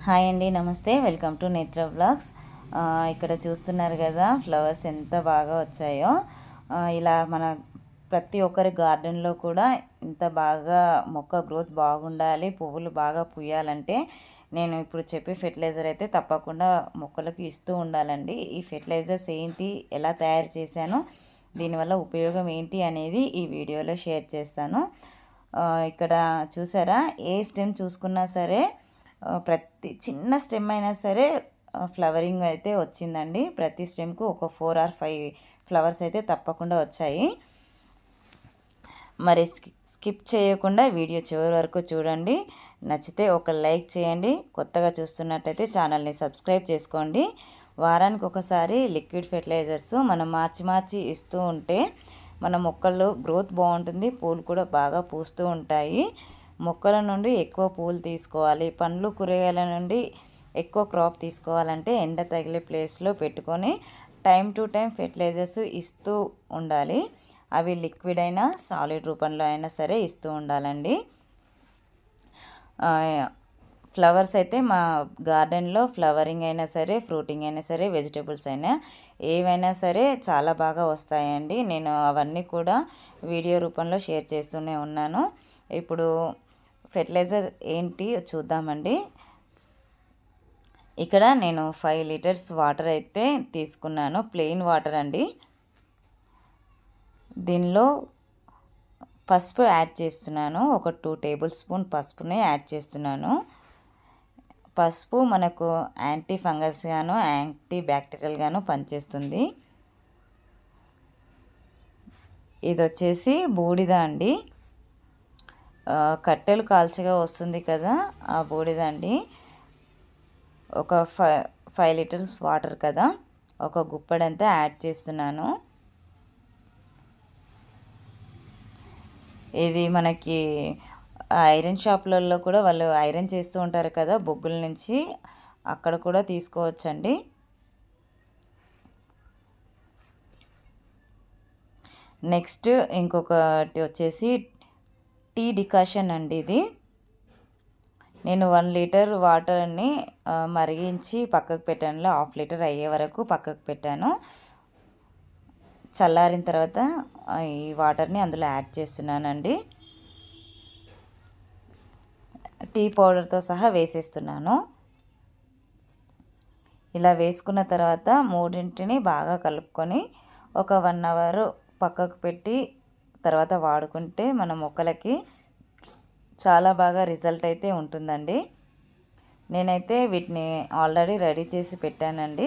hi అండి నమస్తే welcome to నేత్ర బ్లాగ్స్ ఇక్కడ చూస్తున్నారు కదా ఫ్లవర్స్ ఎంత బాగా వచ్చాయో ఆ, ఇలా మన ప్రతి ఒక్కరి గార్డెన్లో కూడా ఇంత బాగా మొక్క గ్రోత్ బాగుండాలి పువ్వులు బాగా పూయాలంటే నేను ఇప్పుడు చెప్పే ఫెర్టిలైజర్ అయితే తప్పకుండా మొక్కలకు ఇస్తూ ఉండాలండి ఈ ఫెర్టిలైజర్స్ ఏంటి ఎలా తయారు చేశాను దీనివల్ల ఉపయోగం ఏంటి అనేది ఈ వీడియోలో షేర్ చేస్తాను ఆ, ఇక్కడ చూసారా ఏ స్టెమ్ చూసుకున్నా సరే ఆ, ప్రతి చిన్న స్టెమ్ అయినా సరే ఫ్లవరింగ్ అయితే వచ్చిందండి ప్రతి స్టెమ్కు ఒక ఫోర్ ఆర్ ఫైవ్ ఫ్లవర్స్ అయితే తప్పకుండా వచ్చాయి మరి స్కి- స్కిప్ చేయకుండా వీడియో చివరి వరకు చూడండి నచ్చితే ఒక లైక్ చేయండి కొత్తగా చూస్తున్నట్టయితే ఛానల్ని సబ్స్క్రైబ్ చేసుకోండి వారానికి ఒకసారి లిక్విడ్ ఫెర్టిలైజర్స్ మనం మార్చి మార్చి ఇస్తూ ఉంటే మన మొక్కల్లో గ్రోత్ బాగుంటుంది పూలు కూడా బాగా పూస్తూ ఉంటాయి మొక్కల నుండి ఎక్కువ పూలు తీసుకోవాలి పండ్లు కూరగాయల నుండి ఎక్కువ క్రాప్ తీసుకోవాలంటే ఎండ తగిలే ప్లేస్లో పెట్టుకొని టైం టు టైం ఫెర్టిలైజర్స్ ఇస్తూ ఉండాలి అవి లిక్విడ్ అయినా సాలిడ్ రూపంలో అయినా సరే ఇస్తూ ఉండాలండి ఆ, ఫ్లవర్స్ అయితే మా గార్డెన్లో ఫ్లవరింగ్ అయినా సరే ఫ్రూటింగ్ అయినా సరే వెజిటేబుల్స్ అయినా ఏవైనా సరే చాలా బాగా వస్తాయండి నేను అవన్నీ కూడా వీడియో రూపంలో షేర్ చేస్తూనే ఉన్నాను ఇప్పుడు ఫెర్టిలైజర్ ఏంటి చూద్దామండి ఇక్కడ నేను ఫైవ్ లీటర్స్ వాటర్ అయితే తీసుకున్నాను ప్లెయిన్ వాటర్ అండి దీనిలో పసుపు యాడ్ చేస్తున్నాను ఒక టూ టేబుల్ స్పూన్ పసుపుని యాడ్ చేస్తున్నాను పసుపు మనకు యాంటీ ఫంగస్ గాను యాంటీ బ్యాక్టీరియల్ గాను పనిచేస్తుంది ఇది వచ్చేసి బూడిద అండి ఆ, కట్టెలు కాల్చగా వస్తుంది కదా ఆ బూడిద అండి ఒక ఫైవ్ ఫైవ్ లీటర్స్ వాటర్ కదా ఒక గుప్పడంతా యాడ్ చేస్తున్నాను ఇది మనకి ఐరన్ షాపులలో కూడా వాళ్ళు ఐరన్ చేస్తూ ఉంటారు కదా బొగ్గుల నుంచి అక్కడ కూడా తీసుకోవచ్చండి నెక్స్ట్ ఇంకొకటి వచ్చేసి టీ డికాషన్ అండి ఇది నేను వన్ లీటర్ వాటర్ని ఆ, మరిగించి పక్కకు పెట్టాను హాఫ్ లీటర్ అయ్యే వరకు పక్కకు పెట్టాను చల్లారిన తర్వాత ఆ, ఈ వాటర్ని అందులో యాడ్ చేస్తున్నానండి టీ పౌడర్తో సహా వేసేస్తున్నాను ఇలా వేసుకున్న తర్వాత మూడింటిని బాగా కలుపుకొని ఒక వన్ అవర్ పక్కకు పెట్టి తర్వాత వాడుకుంటే మన మొక్కలకి చాలా బాగా రిజల్ట్ అయితే ఉంటుందండి నేనైతే వీటిని ఆల్రెడీ రెడీ చేసి పెట్టానండి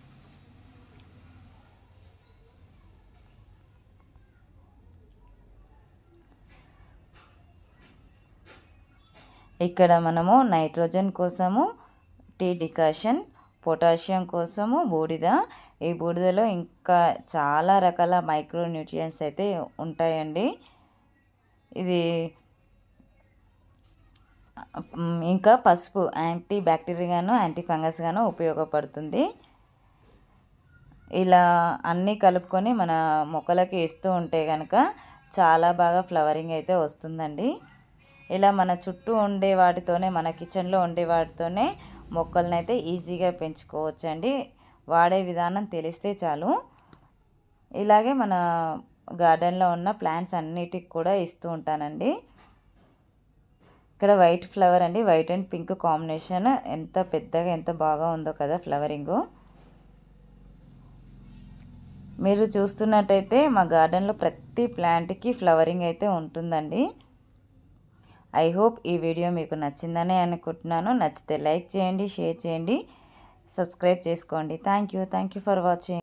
ఇక్కడ మనము నైట్రోజన్ కోసము టీ డికాషన్ పొటాషియం కోసము బూడిద ఈ బూడిదలో ఇంకా చాలా రకాల మైక్రో న్యూట్రియంట్స్ అయితే ఉంటాయండి ఇది మ్, ఇంకా పసుపు యాంటీ బ్యాక్టీరియాగాను యాంటీ ఫంగస్ గాను ఉపయోగపడుతుంది ఇలా అన్నీ కలుపుకొని మన మొక్కలకి ఇస్తూ ఉంటే కనుక చాలా బాగా ఫ్లవరింగ్ అయితే వస్తుందండి ఇలా మన చుట్టూ ఉండే వాటితోనే మన కిచెన్లో ఉండే వాటితోనే మొక్కలను అయితే ఈజీగా పెంచుకోవచ్చండి వాడే విధానం తెలిస్తే చాలు ఇలాగే మన గార్డెన్లో ఉన్న ప్లాంట్స్ అన్నిటికి కూడా ఇస్తూ ఉంటానండి ఇక్కడ వైట్ ఫ్లవర్ అండి వైట్ అండ్ పింక్ కాంబినేషన్ ఎంత పెద్దగా ఎంత బాగా ఉందో కదా ఫ్లవరింగు మీరు చూస్తున్నట్టయితే మా గార్డెన్లో ప్రతి ప్లాంట్కి ఫ్లవరింగ్ అయితే ఉంటుందండి ఐ హోప్ ఈ వీడియో మీకు నచ్చిందని అనుకుంటున్నాను నచ్చితే లైక్ చేయండి షేర్ చేయండి సబ్స్క్రైబ్ చేసుకోండి thank you thank you for watching